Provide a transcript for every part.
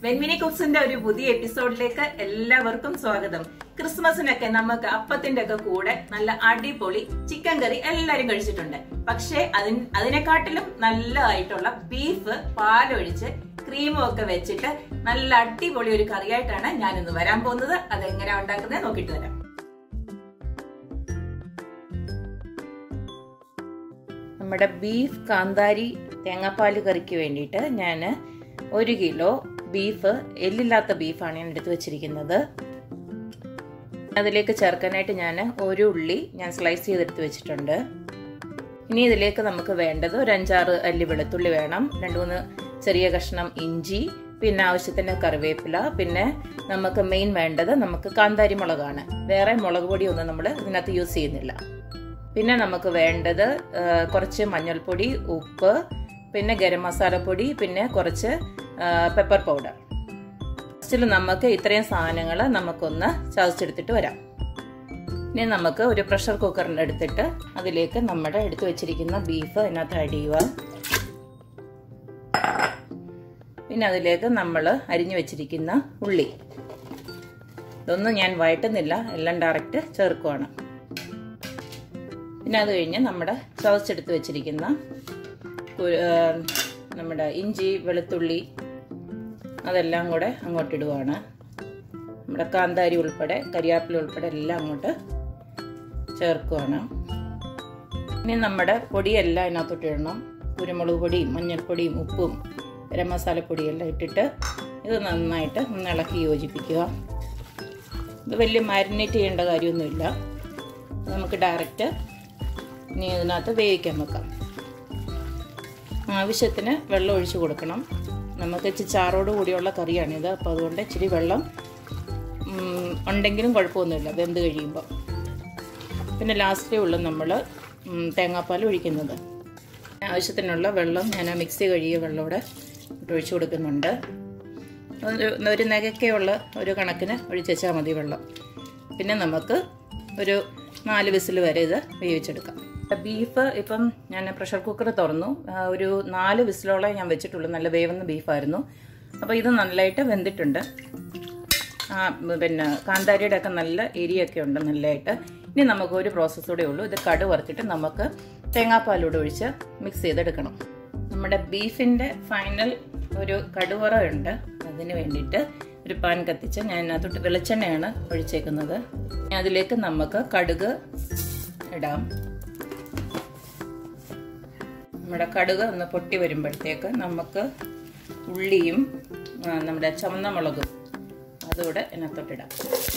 വെൻമിനി കുക്സിന്റെ ഒരു പുതിയ എപ്പിസോഡിലേക്ക് എല്ലാവർക്കും സ്വാഗതം ക്രിസ്മസിനൊക്കെ നമുക്ക് അപ്പത്തിന്റെ ഒക്കെ കൂടെ നല്ല അടിപൊളി ചിക്കൻ കറി എല്ലാരും കഴിച്ചിട്ടുണ്ട് പക്ഷേ അതിന് അതിനെക്കാട്ടിലും നല്ലതായിട്ടുള്ള ബീഫ് പാലൊഴിച്ച് ക്രീമും ഒക്കെ വെച്ചിട്ട് നല്ല അടിപൊളി ഒരു കറിയായിട്ടാണ് ഞാൻ ഇന്ന് വരാൻ പോകുന്നത് അതെങ്ങനെയാ ഉണ്ടാക്കുന്നത് നോക്കിയിട്ട് വരാം നമ്മുടെ ബീഫ് കാന്താരി തേങ്ങാപ്പാൽ കറിക്ക് വേണ്ടിയിട്ട് ഞാൻ ഒരു കിലോ ബീഫ് എല്ലില്ലാത്ത ബീഫാണ് ഞാൻ എടുത്തു വെച്ചിരിക്കുന്നത് അതിലേക്ക് ചേർക്കാനായിട്ട് ഞാൻ ഒരു ഉള്ളി ഞാൻ സ്ലൈസ് ചെയ്തെടുത്ത് വെച്ചിട്ടുണ്ട് ഇനി ഇതിലേക്ക് നമുക്ക് വേണ്ടത് ഒരു അഞ്ചാറ് അല്ലി വെളുത്തുള്ളി വേണം രണ്ട് മൂന്ന് ചെറിയ കഷ്ണം ഇഞ്ചി പിന്നെ ആവശ്യത്തിന് കറിവേപ്പില പിന്നെ നമുക്ക് മെയിൻ വേണ്ടത് നമുക്ക് കാന്താരി മുളകാണ് വേറെ മുളക് പൊടിയൊന്നും നമ്മൾ ഇതിനകത്ത് യൂസ് ചെയ്യുന്നില്ല പിന്നെ നമുക്ക് വേണ്ടത് കുറച്ച് മഞ്ഞൾപ്പൊടി ഉപ്പ് പിന്നെ ഗരം മസാലപ്പൊടി പിന്നെ കുറച്ച് പെപ്പർ പൗഡർ ഫസ്റ്റിൽ നമുക്ക് ഇത്രയും സാധനങ്ങൾ നമുക്കൊന്ന് ചതച്ചെടുത്തിട്ട് വരാം ഇനി നമുക്ക് ഒരു പ്രഷർ കുക്കറിൻ്റെ എടുത്തിട്ട് അതിലേക്ക് നമ്മുടെ എടുത്തു വെച്ചിരിക്കുന്ന ബീഫ് അതിനകത്ത് ആഡ് ചെയ്യുക പിന്നെ അതിലേക്ക് നമ്മൾ അരിഞ്ഞു വെച്ചിരിക്കുന്ന ഉള്ളി ഇതൊന്നും ഞാൻ വഴറ്റുന്നില്ല എല്ലാം ഡയറക്റ്റ് ചേർക്കുവാണ് പിന്നെ അത് കഴിഞ്ഞ് നമ്മുടെ ചതച്ചെടുത്ത് വെച്ചിരിക്കുന്ന നമ്മുടെ ഇഞ്ചി വെളുത്തുള്ളി അതെല്ലാം കൂടെ അങ്ങോട്ട് ഇടുവാണ് നമ്മുടെ കാന്താരി ഉൾപ്പെടെ കരിയാപ്പില ഉൾപ്പെടെ എല്ലാം അങ്ങോട്ട് ചേർക്കുവാണ് ഇനി നമ്മുടെ പൊടിയെല്ലാം അതിനകത്തോട്ട് ഇടണം കുരുമുളക് പൊടിയും മഞ്ഞൾപ്പൊടിയും ഉപ്പും ഗരം മസാലപ്പൊടിയെല്ലാം ഇട്ടിട്ട് ഇത് നന്നായിട്ട് ഒന്ന് ഇളക്കി യോജിപ്പിക്കുക ഇത് വലിയ മാരിനേറ്റ് ചെയ്യേണ്ട കാര്യമൊന്നുമില്ല നമുക്ക് ഡയറക്റ്റ് ഇനി ഇതിനകത്ത് വേവിക്കാൻ വെക്കാം ആവശ്യത്തിന് വെള്ളം ഒഴിച്ച് കൊടുക്കണം നമുക്ക് ഇച്ചിരി ചാറോട് കൂടിയുള്ള കറിയാണിത് അപ്പോൾ അതുകൊണ്ട് ഇച്ചിരി വെള്ളം ഉണ്ടെങ്കിലും കുഴപ്പമൊന്നുമില്ല വെന്ത് കഴിയുമ്പോൾ പിന്നെ ലാസ്റ്റേ ഉള്ളൂ നമ്മൾ തേങ്ങാപ്പാൽ ഒഴിക്കുന്നത് ആവശ്യത്തിനുള്ള വെള്ളം ഞാൻ ആ മിക്സി കഴിയ വെള്ളം ഇവിടെ ഒഴിച്ചു കൊടുക്കുന്നുണ്ട് ഒരു ഒരു നകയ്ക്കുള്ള ഒരു കണക്കിന് ഒഴിച്ചാൽ മതി വെള്ളം പിന്നെ നമുക്ക് ഒരു നാല് വിസിൽ വരെ ഇത് വേവിച്ചെടുക്കാം ബീഫ് ഇപ്പം ഞാൻ പ്രഷർ കുക്കർ തുറന്നു ഒരു നാല് വിസിലോളം ഞാൻ വെച്ചിട്ടുള്ളൂ നല്ല വേവുന്ന ബീഫായിരുന്നു അപ്പോൾ ഇത് നല്ലതായിട്ട് വെന്തിട്ടുണ്ട് ആ പിന്നെ കാന്താരിയുടെ ഒക്കെ നല്ല എരിയൊക്കെ ഉണ്ട് നല്ലതായിട്ട് ഇനി നമുക്ക് ഒരു പ്രോസസ്സ് കൂടെ ഉള്ളൂ ഇത് കടു വറുത്തിട്ട് നമുക്ക് തേങ്ങാപ്പാലൂടെ ഒഴിച്ച് മിക്സ് ചെയ്തെടുക്കണം നമ്മുടെ ബീഫിൻ്റെ ഫൈനൽ ഒരു കടുവറ ഉണ്ട് അതിന് വേണ്ടിയിട്ട് ഒരു പാൻ കത്തിച്ച് ഞാൻ അതിനകത്തോട്ട് വെളിച്ചെണ്ണയാണ് ഒഴിച്ചേക്കുന്നത് അതിലേക്ക് നമുക്ക് കടുക് ഇടാം നമ്മുടെ കടുക് ഒന്ന് പൊട്ടി വരുമ്പോഴത്തേക്ക് നമുക്ക് ഉള്ളിയും നമ്മുടെ ചുവന്ന മുളകും അതുകൂടെ ഇതിനകത്തോട്ടിടാം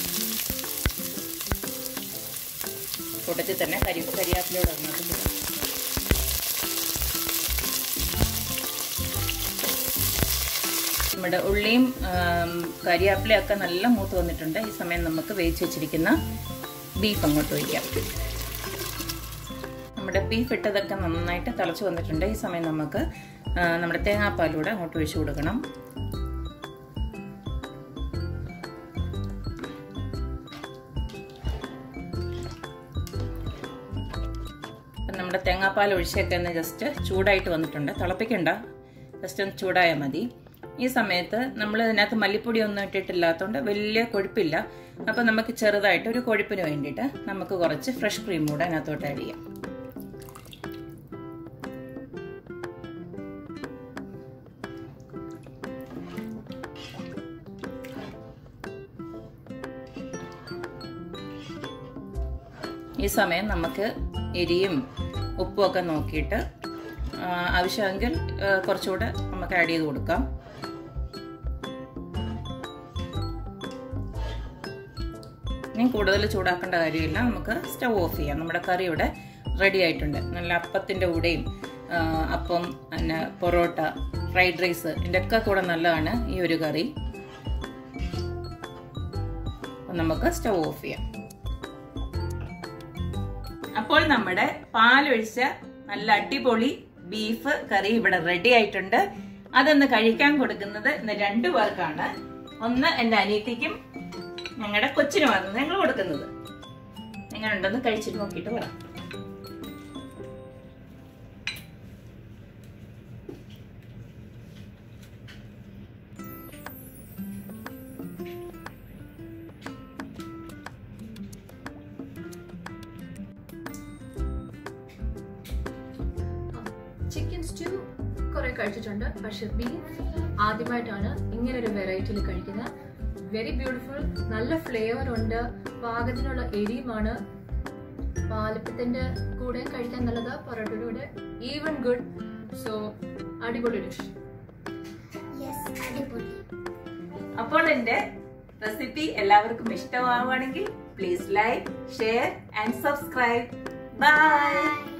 കൂട്ടത്തിൽ തന്നെ കരി കരിയാപ്പിലൂടെ അതിനകത്ത് നമ്മുടെ ഉള്ളിയും കരിയാപ്പിലയൊക്കെ നല്ല മൂത്ത് വന്നിട്ടുണ്ട് ഈ സമയം നമുക്ക് വേവിച്ച് വെച്ചിരിക്കുന്ന ബീഫ് അങ്ങോട്ട് ഒഴിക്കാം നമ്മുടെ ബീഫ് ഇട്ടതൊക്കെ നന്നായിട്ട് തിളച്ച് വന്നിട്ടുണ്ട് ഈ സമയം നമുക്ക് നമ്മുടെ തേങ്ങാപ്പാലൂടെ അങ്ങോട്ട് ഒഴിച്ചു കൊടുക്കണം നമ്മുടെ തേങ്ങാപ്പാൽ ഒഴിച്ചൊക്കെ ഒന്ന് ജസ്റ്റ് ചൂടായിട്ട് വന്നിട്ടുണ്ട് തിളപ്പിക്കണ്ട ജസ്റ്റ് ഒന്ന് ചൂടായാൽ മതി ഈ സമയത്ത് നമ്മൾ ഇതിനകത്ത് മല്ലിപ്പൊടി ഒന്നും ഇട്ടിട്ടില്ലാത്തതുകൊണ്ട് വലിയ കൊഴുപ്പില്ല അപ്പോൾ നമുക്ക് ചെറുതായിട്ട് ഒരു കൊഴുപ്പിന് വേണ്ടിയിട്ട് നമുക്ക് കുറച്ച് ഫ്രഷ് ക്രീം കൂടെ അതിനകത്തോട്ട് ആഡ് ചെയ്യാം ഈ സമയം നമുക്ക് എരിയും ഉപ്പും ഒക്കെ നോക്കിയിട്ട് ആവശ്യമെങ്കിൽ കുറച്ചുകൂടെ നമുക്ക് ആഡ് ചെയ്ത് കൊടുക്കാം ഇനി കൂടുതൽ ചൂടാക്കേണ്ട കാര്യമില്ല നമുക്ക് സ്റ്റവ് ഓഫ് ചെയ്യാം നമ്മുടെ കറി ഇവിടെ റെഡി ആയിട്ടുണ്ട് നല്ല അപ്പത്തിൻ്റെ കൂടെയും അപ്പം പിന്നെ പൊറോട്ട ഫ്രൈഡ് റൈസ് ഇതിൻ്റെ ഒക്കെ കൂടെ നല്ലതാണ് ഈ ഒരു കറി നമുക്ക് സ്റ്റവ് ഓഫ് ചെയ്യാം അപ്പോൾ നമ്മുടെ പാലൊഴിച്ച നല്ല അടിപൊളി ബീഫ് കറി ഇവിടെ റെഡി ആയിട്ടുണ്ട് അതൊന്ന് കഴിക്കാൻ കൊടുക്കുന്നത് ഇന്ന് രണ്ടു പേർക്കാണ് ഒന്ന് എൻ്റെ അനിയത്തിക്കും ഞങ്ങളുടെ കൊച്ചിനുമാണ് ഞങ്ങൾ കൊടുക്കുന്നത് എങ്ങനെയുണ്ടെന്ന് കഴിച്ചിട്ട് നോക്കിയിട്ട് പറയാം ചിക്കൻ സ്റ്റൂ കുറെ കഴിച്ചിട്ടുണ്ട് പക്ഷെ ബീഫ് ആദ്യമായിട്ടാണ് ഇങ്ങനെ ഒരു വെറൈറ്റിയിൽ കഴിക്കുന്നത് വെരി ബ്യൂട്ടിഫുൾ നല്ല ഫ്ലേവർ ഉണ്ട് പാകത്തിനുള്ള എരിയുമാണ് പാലപ്പത്തിന്റെ കൂടെ കഴിക്കാൻ നല്ലത് പൊറോട്ടയുടെ കൂടെ ഈവൻ ഗുഡ് സോ അടിപൊളി ഡിഷ് യെസ് അടിപൊളി അപ്പോൾ എൻ്റെ റെസിപ്പി എല്ലാവർക്കും ഇഷ്ടമാവുകയാണെങ്കിൽ please like share and subscribe bye by